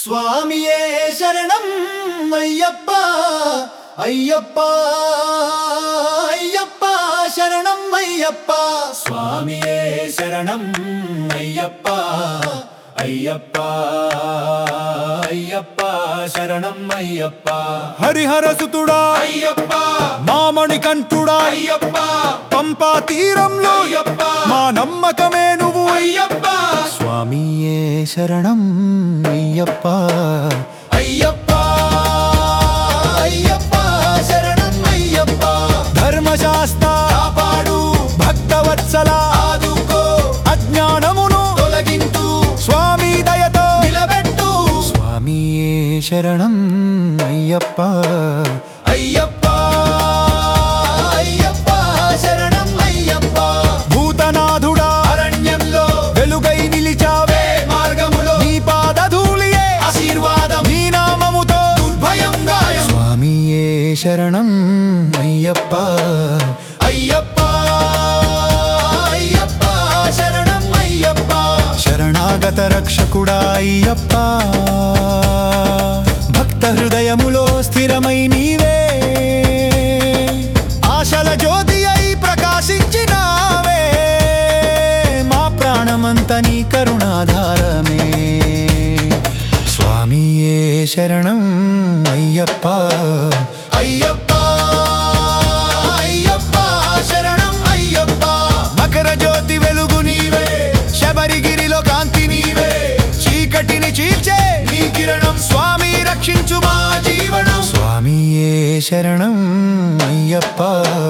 స్వామియే శరణం అయ్యప్ప అయ్యప్ప అయ్యప్ప శరణం అయ్యప్ప స్వామియే శరణం అయ్యప్ప అయ్యప్ప అయ్యప్ప శరణం అయ్యప్ప హరిహరసుతుడా అయ్యప్ప మామణి కంఠుడా అయ్యప్ప పంపా తీరంలో అయ్యప్ప మా నమ్మకమే నువ్వు అయ్యప్ప స్వామియే శరణం అయ్యప్ప అయ్యప్ప అయ్యప్ప శరణం అయ్యప్ప ధర్మశాస్త్ర కాపాడు భక్తవత్సల ఆదుకో అజ్ఞానమును తొలగింటూ స్వామి దయతో నిలబెట్టు స్వామియే శరణం అయ్యప్ప అయ్యప్ప అయ్యప్ప శరణం అయ్యప్ప భూతనాథుడా అరణ్యంలో వెలుగై నిలిచావే మార్గములో నీ పాదధూళియే ఆశీర్వాదం నీ నామముతో భయం గాయం స్వామియే శరణం అయ్యప్ప అయ్యప్ప అయ్యప్ప శరణం అయ్యప్ప శరణాగత రక్షకుడా అయ్యప్ప భక్త హృదయములో స్థిరమై నీవే ఆశల జ్యోతి అయి ప్రకాశించినావే మా ప్రాణమంత నీ కరుణాధారమే స్వామియే శరణం అయ్యప్ప అయ్యప్ప అయ్యప్ప శరణం అయ్యప్ప మకర జ్యోతి వెలుగు నీవే శబరిగిరిలో కాంతి నీవే చీకటిని చీల్చే నీ కిరణం స్వామి రక్షించు మా జీవనం స్వామియే శరణం అయ్యప్ప